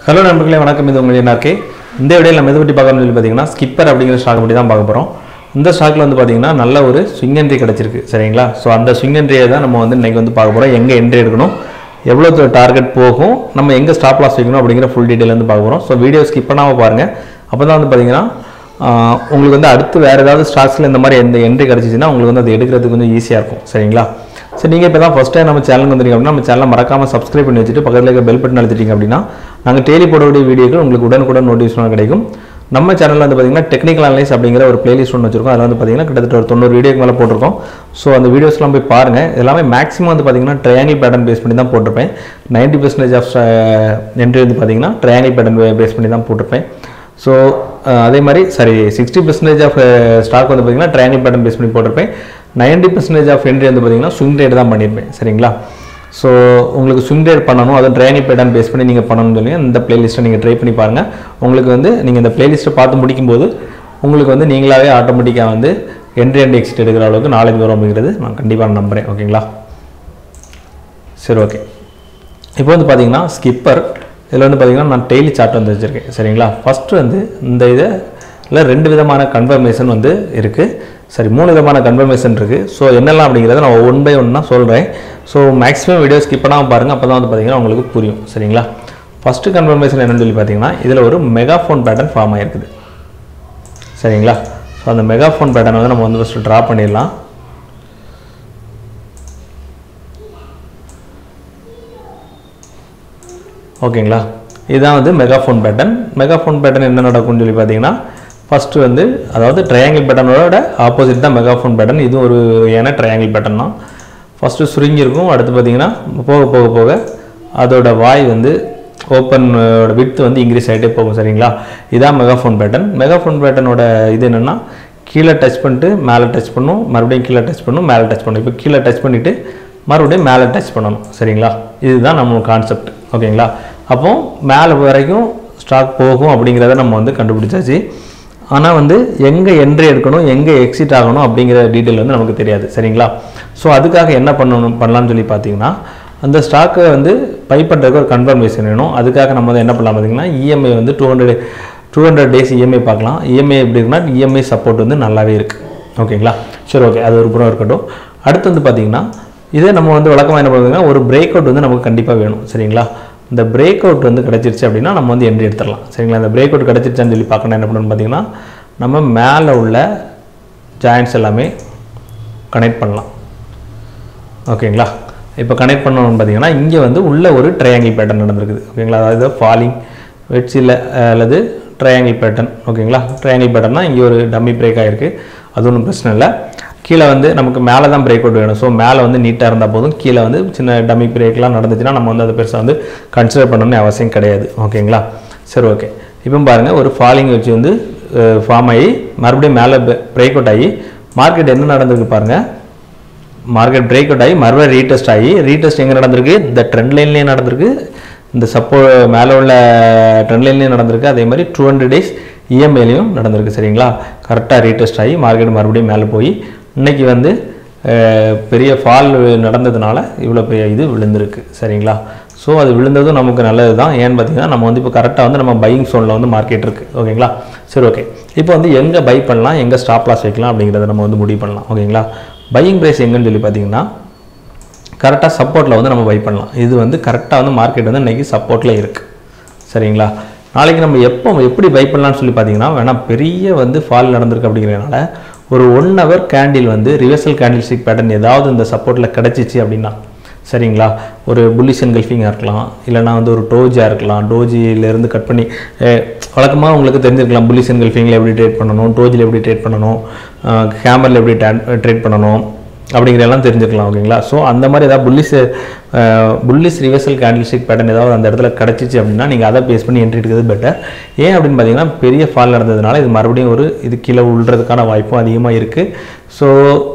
hello நண்பர்களே வணக்கம் இது உங்கள் என்ஆர்கே இந்த வீடியோவில் நம்ம எதை பற்றி பார்க்கணும்னு சொல்லி பார்த்தீங்கன்னா ஸ்கிப்பர் அப்படிங்கிற ஸ்டாக் பற்றி தான் பார்க்க போகிறோம் இந்த ஸ்டாக்கில் வந்து பார்த்தீங்கன்னா நல்ல ஒரு ஸ்விங் என்ட்ரி கிடச்சிருக்கு சரிங்களா ஸோ அந்த ஸ்விங் என்ட்ரியை தான் நம்ம வந்து இன்றைக்கி வந்து பார்க்க போகிறோம் எங்கே என்ட்ரி எடுக்கணும் எவ்வளோ டார்கெட் போகும் நம்ம எங்கே ஸ்டாப் லாஸ் வைக்கணும் அப்படிங்கிற ஃபுல் டீட்டெயில் வந்து பார்க்க போகிறோம் ஸோ வீடியோ ஸ்கிப் பண்ணாமல் பாருங்கள் அப்போ தான் வந்து பார்த்தீங்கன்னா ஆஹ், உங்களுக்கு வந்து அடுத்து வேறு ஏதாவது ஸ்டாக்ஸில் இந்த மாதிரி எந்த என்ட்ரி கிடச்சிச்சின்னா உங்களுக்கு வந்து அது எடுக்கிறதுக்கு கொஞ்சம் ஈஸியாக இருக்கும் சரிங்களா சரி நீங்கள் இப்போ தான் ஃபஸ்ட் டைம் நம்ம சேனலுக்கு வந்துருக்கீங்க அப்படின்னா நம்ம சேனலை மறக்காமல் சப்ஸ்கிரைப் பண்ணி வச்சுட்டு பக்கத்தில் இருக்க பெல் பட்டன் அழுத்திட்டீங்க அப்படின்னா நாங்கள் டெய்லி போடக்கூடிய வீடியோக்கள் உங்களுக்கு உடனுக்குடன் நோட்டிஃபிகேஷன் கிடைக்கும் நம்ம சேனலில் வந்து பார்த்தீங்கன்னா டெக்னிக்கல் அனலைஸ் அப்படிங்கிற ஒரு பிளேலிஸ்ட் ஒன்று வச்சிருக்கோம் அதில் வந்து பார்த்தீங்கன்னா கிட்டத்தட்ட ஒரு தொண்ணூறு வீடியோக்கு மேலே போட்டிருக்கோம் ஸோ அந்த வீடியோஸ்லாம் போய் பாருங்கள் எல்லாமே மேக்ஸிமம் வந்து பார்த்தீங்கன்னா ட்ரையாங்கிள் பேட்டர்ன் பேஸ் பண்ணி தான் போட்டிருப்பேன் நைன்ட்டி பர்சன்டேஜ் ஆஃப் என்ட்ரி வந்து பார்த்தீங்கன்னா ட்ரையாங்கிள் பேட்டர்ன் பேஸ் பண்ணி தான் போட்டிருப்பேன் ஸோ அதே மாதிரி sorry sixty percentage of stock வந்து பார்த்தீங்கன்னா ட்ரையாங்கிள் பேட்டர்ன் பேஸ் பண்ணி போட்டிருப்பேன் நைன்டி பர்சன்டேஜ் ஆஃப் என்ட்ரி வந்து பார்த்தீங்கன்னா ஸ்விங் ரேட் தான் பண்ணியிருப்பேன் சரிங்களா ஸோ உங்களுக்கு ஸ்விங் ரேட் பண்ணணும் அதுவும் ட்ரைனிங் பேட்டர்ன் பேஸ் பண்ணி நீங்கள் பண்ணணும்னு சொல்லி இந்த பிளேலிஸ்ட்டை நீங்கள் ட்ரை பண்ணி பாருங்கள் உங்களுக்கு வந்து நீங்கள் இந்த பிளேலிஸ்ட்டை பார்த்து முடிக்கும்போது உங்களுக்கு வந்து நீங்களாவே ஆட்டோமேட்டிக்காக வந்து என்ட்ரி அண்ட் எக்ஸிட் எடுக்கிற அளவுக்கு நாலேஜ் வரும் அப்படிங்கிறது நான் கண்டிப்பாக நம்புகிறேன் ஓகேங்களா சரி ஓகே இப்போ வந்து பார்த்தீங்கன்னா ஸ்கிப்பர் இதில் வந்து பார்த்தீங்கன்னா நான் டெய்லி சார்ட் வந்து வச்சுருக்கேன் சரிங்களா ஃபஸ்ட்டு வந்து இந்த இதை இல்லை ரெண்டு விதமான கன்ஃபர்மேஷன் வந்து இருக்குது சரி மூணு விதமான கன்ஃபர்மேஷன் இருக்குது ஸோ என்னெல்லாம் அப்படிங்கிறத நான் ஒன் பை ஒன் தான் சொல்கிறேன் ஸோ மேக்ஸிமம் வீடியோ ஸ்கிப் பண்ணாமல் பாருங்கள் அப்போ தான் வந்து பார்த்தீங்கன்னா உங்களுக்கு புரியும் சரிங்களா ஃபஸ்ட்டு கன்ஃபர்மேஷன் என்னன்னு சொல்லி பார்த்தீங்கன்னா இதில் ஒரு மெகாஃபோன் பேட்டர்ன் ஃபார்ம் ஆகிருக்குது சரிங்களா ஸோ அந்த மெகாஃபோன் பேட்டர்ன் வந்து நம்ம வந்து ஃபஸ்ட்டு ட்ரா பண்ணிடலாம் ஓகேங்களா இதுதான் வந்து மெகாஃபோன் பேட்டர்ன் மெகாஃபோன் பேட்டர்ன் என்ன நடக்கும்னு சொல்லி பார்த்தீங்கன்னா ஃபஸ்ட்டு வந்து அதாவது ட்ரையாங்கிள் பேட்டர்னோட ஆப்போசிட் தான் மெகாஃபோன் பேட்டர்ன் இது ஒரு ஏன்னா ட்ரையாங்கிள் பேட்டர்ன் தான் ஃபஸ்ட்டு சுருங்கியிருக்கும் அடுத்து பார்த்தீங்கன்னா போக போக போக அதோட வாய் வந்து ஓப்பன் விட்த் வந்து இன்க்ரீஸ் ஆகிட்டே போகும் சரிங்களா இதான் மெகாஃபோன் பேட்டர்ன் மெகாஃபோன் பேட்டர்னோட இது என்னென்னா கீழே டச் பண்ணிட்டு மேலே டச் பண்ணும் மறுபடியும் கீழே டச் பண்ணும் மேலே டச் பண்ணும் இப்போ கீழே டச் பண்ணிவிட்டு மறுபடியும் மேலே டச் பண்ணணும் சரிங்களா இதுதான் நம்ம கான்செப்ட் ஓகேங்களா அப்போ மேலே வரைக்கும் ஸ்டாக் போகும் அப்படிங்கிறத நம்ம வந்து கண்டுபிடிச்சாச்சு ஆனால் வந்து எங்கே என்ட்ரி எடுக்கணும் எங்கே எக்ஸிட் ஆகணும் அப்படிங்கிற டீட்டெயில் வந்து நமக்கு தெரியாது சரிங்களா ஸோ அதுக்காக என்ன பண்ணணும் பண்ணலாம்னு சொல்லி பார்த்தீங்கன்னா அந்த ஸ்டாக்கை வந்து பை பண்ணுறதுக்கு ஒரு கன்ஃபர்மேஷன் வேணும் அதுக்காக நம்ம வந்து என்ன பண்ணலாம் பார்த்தீங்கன்னா இஎம்ஐ வந்து two hundred two hundred days EMI பார்க்கலாம் இஎம்ஐ எப்படி இருக்குன்னா இஎம்ஐ சப்போர்ட் வந்து நல்லாவே இருக்குது ஓகேங்களா சரி ஓகே அது ஒரு புறம் இருக்கட்டும் அடுத்து வந்து பார்த்தீங்கன்னா இதே நம்ம வந்து வழக்கமாக என்ன பண்ணுறதுன்னா ஒரு பிரேக் அவுட் வந்து நமக்கு கண்டிப்பாக வேணும் சரிங்களா இந்த பிரேக் அவுட் வந்து கிடச்சிருச்சு அப்படின்னா நம்ம வந்து என்ட்ரி எடுத்துடலாம் சரிங்களா இந்த பிரேக் அவுட் கிடச்சிருச்சான்னு சொல்லி பார்க்கணும் என்ன பண்ணணும்னு பார்த்தீங்கன்னா நம்ம மேலே உள்ள ஜாயின்ட்ஸ் எல்லாமே கனெக்ட் பண்ணலாம் ஓகேங்களா இப்போ கனெக்ட் பண்ணணும்னு பார்த்தீங்கன்னா இங்கே வந்து உள்ள ஒரு ட்ரையாங்கிள் பேட்டர்ன் நடந்திருக்குது ஓகேங்களா அதாவது ஃபாலிங் வெட்ஸில் அல்லது ட்ரையாங்கிள் பேட்டர்ன் ஓகேங்களா ட்ரையாங்கிள் பேட்டர்னா இங்கே ஒரு டம்மி பிரேக் ஆகிருக்கு அது ஒன்றும் பிரச்சனை இல்லை கீழே வந்து நமக்கு மேலே தான் பிரேக் அவுட் வேணும் ஸோ மேலே வந்து நீட்டாக இருந்தால் போதும் கீழே வந்து சின்ன டம்மி பிரேக்லாம் நடந்துச்சுன்னா நம்ம வந்து அதை பெருசாக வந்து கன்சிடர் பண்ணணும்னு அவசியம் கிடையாது ஓகேங்களா சரி ஓகே இப்போ பாருங்கள் ஒரு ஃபாலிங் வச்சு வந்து ஃபார்ம் ஆகி மறுபடியும் மேலே பிரேக் அவுட் ஆகி மார்க்கெட் என்ன நடந்திருக்கு பாருங்கள் மார்க்கெட் பிரேக் அவுட் ஆகி மறுபடியும் ரீடெஸ்ட் ஆகி ரீடெஸ்ட் எங்கே நடந்திருக்கு இந்த ட்ரெண்ட் லைன்லேயே நடந்திருக்கு இந்த சப்போ மேலே உள்ள ட்ரெண்ட் லைன்லேயும் நடந்திருக்கு அதே மாதிரி டூ ஹண்ட்ரட் டேஸ் இஎம்ஐலையும் நடந்திருக்கு சரிங்களா கரெக்டாக ரீடெஸ்ட் ஆகி மார்க்கெட் மறுபடியும் மேலே போய் இன்னைக்கு வந்து அஹ், பெரிய ஃபால் நடந்ததுனால இவ்வளோ பெரிய இது விழுந்திருக்கு சரிங்களா ஸோ அது விழுந்ததும் நமக்கு நல்லது தான் ஏன்னு பார்த்தீங்கன்னா நம்ம வந்து இப்போ கரெக்டாக வந்து நம்ம பையிங் சோனில் வந்து மார்க்கெட் இருக்குது ஓகேங்களா சரி ஓகே இப்போ வந்து எங்கே பை பண்ணலாம் எங்கே ஸ்டாப் லாஸ் வைக்கலாம் அப்படிங்கிறத நம்ம வந்து முடிவு பண்ணலாம் ஓகேங்களா பையிங் ப்ரைஸ் எங்கன்னு சொல்லி பார்த்தீங்கன்னா கரெக்டாக சப்போர்ட்டில் வந்து நம்ம பை பண்ணலாம் இது வந்து கரெக்டாக வந்து மார்க்கெட் வந்து இன்றைக்கி சப்போர்ட்டில் இருக்குது சரிங்களா நாளைக்கு நம்ம எப்போ எப்படி பை பண்ணலாம்னு சொல்லி பார்த்தீங்கன்னா வேணால் பெரிய வந்து ஃபால் நடந்திருக்கு அப்படிங்கிறதுனால ஒரு ஒன் ஹவர் கேண்டில் வந்து ரிவர்சல் கேண்டில் ஸ்டிக் பேட்டர்ன் ஏதாவது இந்த சப்போர்ட்டில் கிடச்சிச்சு அப்படின்னா சரிங்களா ஒரு புல்லிஷ் என்கல்ஃபிங்காக இருக்கலாம் இல்லைனா வந்து ஒரு டோஜியாக இருக்கலாம் டோஜியிலேருந்து கட் பண்ணி வழக்கமாக உங்களுக்கு தெரிஞ்சிருக்கலாம் புல்லிஷ் என்கல்ஃபிங்கில் எப்படி ட்ரேட் பண்ணணும் டோஜியில் எப்படி ட்ரேட் பண்ணணும் ஹேமரில் எப்படி ட்ரேட் பண்ணணும் அப்படிங்கிற எல்லாம் தெரிஞ்சுக்கலாம் ஓகேங்களா ஸோ அந்த மாதிரி ஏதாவது bullish bullish reversal candlestick pattern ஏதாவது அந்த இடத்துல கிடச்சிச்சு அப்படின்னா நீங்கள் அதை பேஸ் பண்ணி என்ட்ரி எடுக்கிறது பெட்டர் ஏன் அப்படின்னு பார்த்தீங்கன்னா பெரிய ஃபால் நடந்ததுனால இது மறுபடியும் ஒரு இது கீழே விழுறதுக்கான வாய்ப்பும் அதிகமாக இருக்குது ஸோ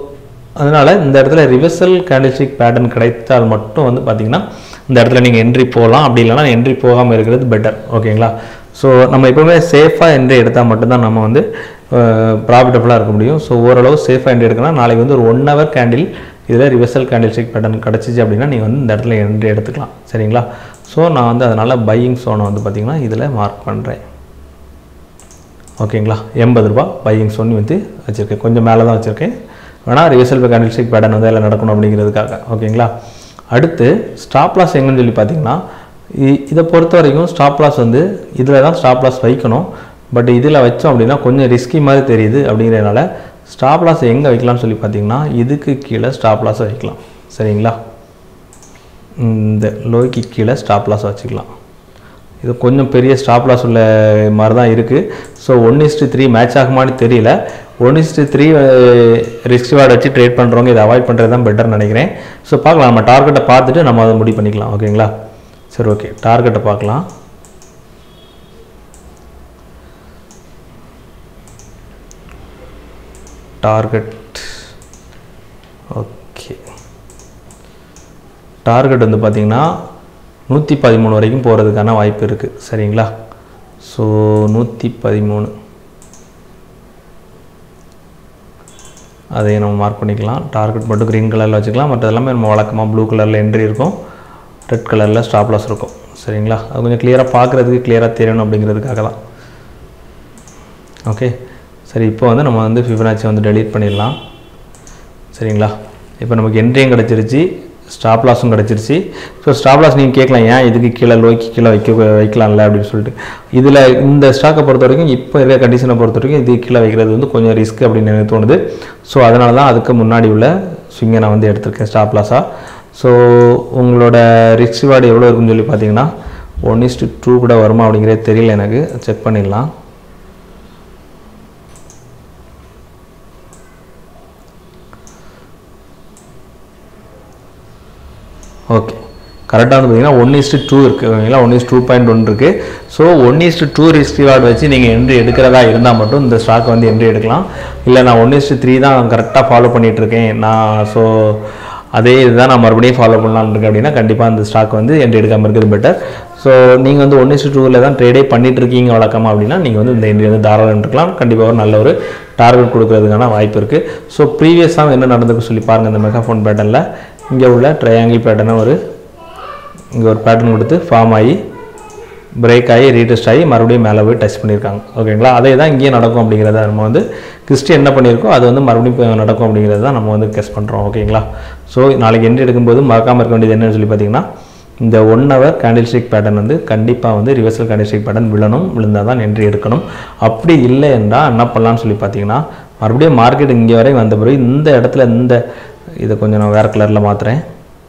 அதனால் இந்த இடத்துல ரிவர்சல் கேண்டில்ஸ்டிக் பேட்டர்ன் கிடைத்தால் மட்டும் வந்து பார்த்தீங்கன்னா இந்த இடத்துல நீங்கள் என்ட்ரி போகலாம் அப்படி இல்லைனா என்ட்ரி போகாமல் இருக்கிறது பெட்டர் ஓகேங்களா ஸோ நம்ம எப்பவுமே சேஃபாக என்ட்ரி எடுத்தால் மட்டும்தான் நம்ம வந்து ப்ராஃபிட்டபுளாக இருக்க முடியும் ஸோ ஓரளவு சேஃபாக என்ட்ரி எடுக்கலாம் நாளைக்கு வந்து ஒரு ஒன் ஹவர் கேண்டில் இதில் ரிவர்சல் கேண்டில் ஸ்டிக் பேட்டர்ன் கிடச்சிச்சு அப்படின்னா நீங்கள் வந்து இந்த இடத்துல என்ட்ரி எடுத்துக்கலாம் சரிங்களா ஸோ நான் வந்து அதனால் பையிங் ஸோனை வந்து பார்த்திங்கன்னா இதில் மார்க் பண்ணுறேன் ஓகேங்களா எண்பது ரூபா பையிங் சொல்லி வந்து வச்சுருக்கேன் கொஞ்சம் மேலே தான் வச்சுருக்கேன் வேணால் ரிவர்சல் பை கேண்டில்ஸ்டிக் பேட்டர்ன் வந்து அதில் நடக்கணும் அப்படிங்கிறதுக்காக ஓகேங்களா அடுத்து ஸ்டாப் லாஸ் எங்கன்னு சொல்லி பார்த்தீங்கன்னா இ- இதை பொறுத்த வரைக்கும் ஸ்டாப் லாஸ் வந்து இதில் தான் ஸ்டாப் லாஸ் வைக்கணும் பட் இதில் வச்சோம் அப்படின்னா கொஞ்சம் ரிஸ்கி மாதிரி தெரியுது அப்படிங்கிறதுனால ஸ்டாப் லாஸ் எங்கே வைக்கலாம்னு சொல்லி பார்த்தீங்கன்னா இதுக்கு கீழே ஸ்டாப் லாஸை வைக்கலாம் சரிங்களா இந்த லோய்க்கு கீழே ஸ்டாப் லாஸ் வச்சுக்கலாம் இது கொஞ்சம் பெரிய ஸ்டாப் லாஸ் உள்ள மாதிரி தான் இருக்குது so one is to three match ஆகுமான்னு தெரியல one is to three risk reward வச்சு ட்ரேட் பண்ணுறவங்க இதை அவாய்ட் பண்ணுறது தான் பெட்டர்னு நினைக்கிறேன் ஸோ பார்க்கலாம் நம்ம டார்கெட்டை பார்த்துட்டு நம்ம அதை முடிவு பண்ணிக்கலாம் ஓகேங்களா சரி ஓகே டார்கெட்டை பார்க்கலாம் டார்கெட் ஓகே டார்கெட் வந்து பார்த்திங்கன்னா நூற்றி பதிமூணு வரைக்கும் போகிறதுக்கான வாய்ப்பு இருக்குது சரிங்களா ஸோ நூற்றி பதிமூணு அதை நம்ம மார்க் பண்ணிக்கலாம் டார்கெட் மட்டும் க்ரீன் கலரில் வச்சுக்கலாம் மற்ற எல்லாமே நம்ம வழக்கமாக ப்ளூ கலரில் என்ட்ரி இருக்கும் ரெட் கலரில் ஸ்டாப் லாஸ் இருக்கும் சரிங்களா அது கொஞ்சம் கிளியராக பார்க்குறதுக்கு கிளியராக தெரியணும் அப்படிங்கிறதுக்காக தான் ஓகே சரி இப்போ வந்து நம்ம வந்து ஃபிபனாச்சி வந்து டெலீட் பண்ணிடலாம் சரிங்களா இப்போ நமக்கு என்ட்ரியும் கிடச்சிருச்சு ஸ்டாப் லாஸும் கிடச்சிருச்சு ஸோ ஸ்டாப் லாஸ் நீங்கள் கேட்கலாம் ஏன் இதுக்கு கீழே லோய்க்கு கீழே வைக்க வைக்கலாம்ல அப்படின்னு சொல்லிட்டு இதில் இந்த ஸ்டாக்கை பொறுத்த வரைக்கும் இப்போ இருக்க கண்டிஷனை பொறுத்த வரைக்கும் இதுக்கு கீழே வைக்கிறது வந்து கொஞ்சம் ரிஸ்க் அப்படின்னு எனக்கு தோணுது ஸோ அதனால தான் அதுக்கு முன்னாடி உள்ள ஸ்விங்கை நான் வந்து எடுத்திருக்கேன் ஸ்டாப் லாஸாக ஸோ உங்களோட ரிஸ்க் வார்டு எவ்வளோ இருக்குன்னு சொல்லி பார்த்தீங்கன்னா ஒன் இஸ்டு டூ கூட வருமா அப்படிங்கிறது தெரியல எனக்கு செக் பண்ணிடலாம் ஓகே கரெக்டாக வந்து பார்த்தீங்கன்னா ஒன் இஸ்ட்டு டூ இருக்குது ஓகேங்களா one is two point one இருக்குது so one is to two risk reward வச்சு நீங்கள் என்ட்ரி எடுக்கிறதா இருந்தால் மட்டும் இந்த ஸ்டாக் வந்து என்ட்ரி எடுக்கலாம் இல்லை நான் ஒன் இஸ்ட்டு த்ரீ தான் கரெக்டாக ஃபாலோ பண்ணிகிட்டு இருக்கேன் நான் ஸோ அதே இதுதான் நான் மறுபடியும் ஃபாலோ பண்ணலாம்னு இருக்கேன் அப்படின்னா கண்டிப்பாக அந்த ஸ்டாக் வந்து என்ட்ரி எடுக்காமல் இருக்கிறது பெட்டர் ஸோ நீங்கள் வந்து ஒன் இஸ்ட்டு டூவில் தான் ட்ரேடே பண்ணிட்டு இருக்கீங்க வழக்கமாக அப்படின்னா நீங்கள் வந்து இந்த என்ட்ரி வந்து தாராளம் இருக்கலாம் கண்டிப்பாக ஒரு நல்ல ஒரு டார்கெட் கொடுக்கறதுக்கான வாய்ப்பு இருக்குது ஸோ ப்ரீவியஸாக என்ன நடந்திருக்கு சொல்லி பாருங்கள் இந்த மெகாஃபோன் பேட்டர்னில் இங்கே உள்ள ட்ரையாங்கிள் பேட்டர்னை ஒரு இங்கே ஒரு பேட்டர்ன் கொடுத்து ஃபார்ம் ஆகி பிரேக் ஆகி ரீடெஸ்ட் ஆகி மறுபடியும் மேலே போய் டச் பண்ணியிருக்காங்க ஓகேங்களா அதே தான் இங்கேயும் நடக்கும் அப்படிங்கிறத நம்ம வந்து கிறிஸ்டி என்ன பண்ணியிருக்கோம் அது வந்து மறுபடியும் இப்ப நடக்கும் அப்படிங்கிறத தான் நம்ம வந்து கெஸ் பண்ணுறோம் ஓகேங்களா ஸோ நாளைக்கு என்ட்ரி எடுக்கும்போது மறக்காமல் இருக்க வேண்டியது என்னன்னு சொல்லி பார்த்தீங்கன்னா இந்த one hour candlestick pattern வந்து கண்டிப்பாக வந்து ரிவர்சல் கேண்டில் ஸ்டிக் பேட்டர்ன் விழணும் விழுந்தால் தான் என்ட்ரி எடுக்கணும் அப்படி இல்லை என்றால் என்ன பண்ணலாம்னு சொல்லி பார்த்தீங்கன்னா மறுபடியும் மார்க்கெட் இங்கே வரை வந்த பிறகு இந்த இடத்துல இந்த இதை கொஞ்சம் நான் வேறு கலரில் மாற்றுறேன்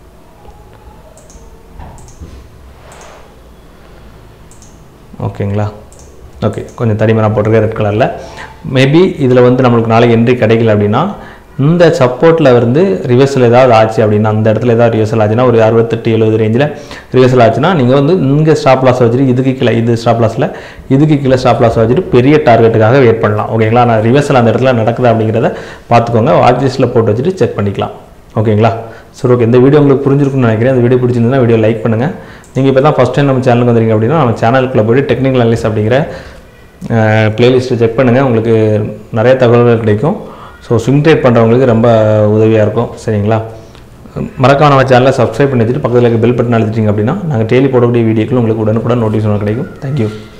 ஓகேங்களா ஓகே கொஞ்சம் தடிமனாக போட்டிருக்கேன் ரெட் கலரில் மேபி இதில் வந்து நம்மளுக்கு நாளைக்கு என்ட்ரி கிடைக்கல அப்படின்னா இந்த சப்போர்ட்டில் வந்து ரிவர்சல் ஏதாவது ஆச்சு அப்படின்னா அந்த இடத்துல ஏதாவது ரிவர்சல் ஆச்சுன்னா ஒரு அறுபத்தெட்டு எழுபது ரேஞ்சில் ரிவர்சல் ஆச்சுன்னா நீங்கள் வந்து இங்கே ஸ்டாப் லாஸ் வச்சுட்டு இதுக்கு கீழே இது ஸ்டாப் லாஸில் இதுக்கு கீழே ஸ்டாப் லாஸ் வச்சுட்டு பெரிய டார்கெட்டுக்காக வெயிட் பண்ணலாம் ஓகேங்களா நான் ரிவர்சல் அந்த இடத்துல நடக்குதா அப்படிங்கிறத பார்த்துக்கோங்க வாட்ச் லிஸ்ட்டில் போட்டு வச்சுட்டு செக் பண்ணிக்கலாம் ஓகேங்களா சரி ஓகே இந்த வீடியோ உங்களுக்கு புரிஞ்சிருக்கும்னு நினைக்கிறேன் இந்த வீடியோ பிடிச்சிருந்ததுன்னா வீடியோ லைக் பண்ணுங்கள் நீங்கள் இப்போ தான் ஃபஸ்ட் டைம் நம்ம சேனலுக்கு வந்தீங்க அப்படின்னா நம்ம சேனலுக்குள்ளே போய்ட்டு டெக்னிக்கல் அனலிஸ் அப்படிங்கிற பிளேலிஸ்ட்டை செக் பண்ணுங்கள் உங்களுக்கு நிறைய தகவல்கள் கிடைக்கும் ஸோ ஸ்விங் ட்ரேட் பண்ணுறவங்களுக்கு ரொம்ப உதவியாக இருக்கும் சரிங்களா மறக்காம நம்ம சேனலை சப்ஸ்கிரைப் பண்ணி வச்சுட்டு பக்கத்தில் இருக்க பெல் பட்டன் அழுத்திட்டீங்க அப்படின்னா நாங்கள் டெய்லி போடக்கூடிய வீடியோக்கள் உங்களுக்கு உடனுக்குடன் நோட்டீஸ் கிடைக்கும் தேங்க்யூ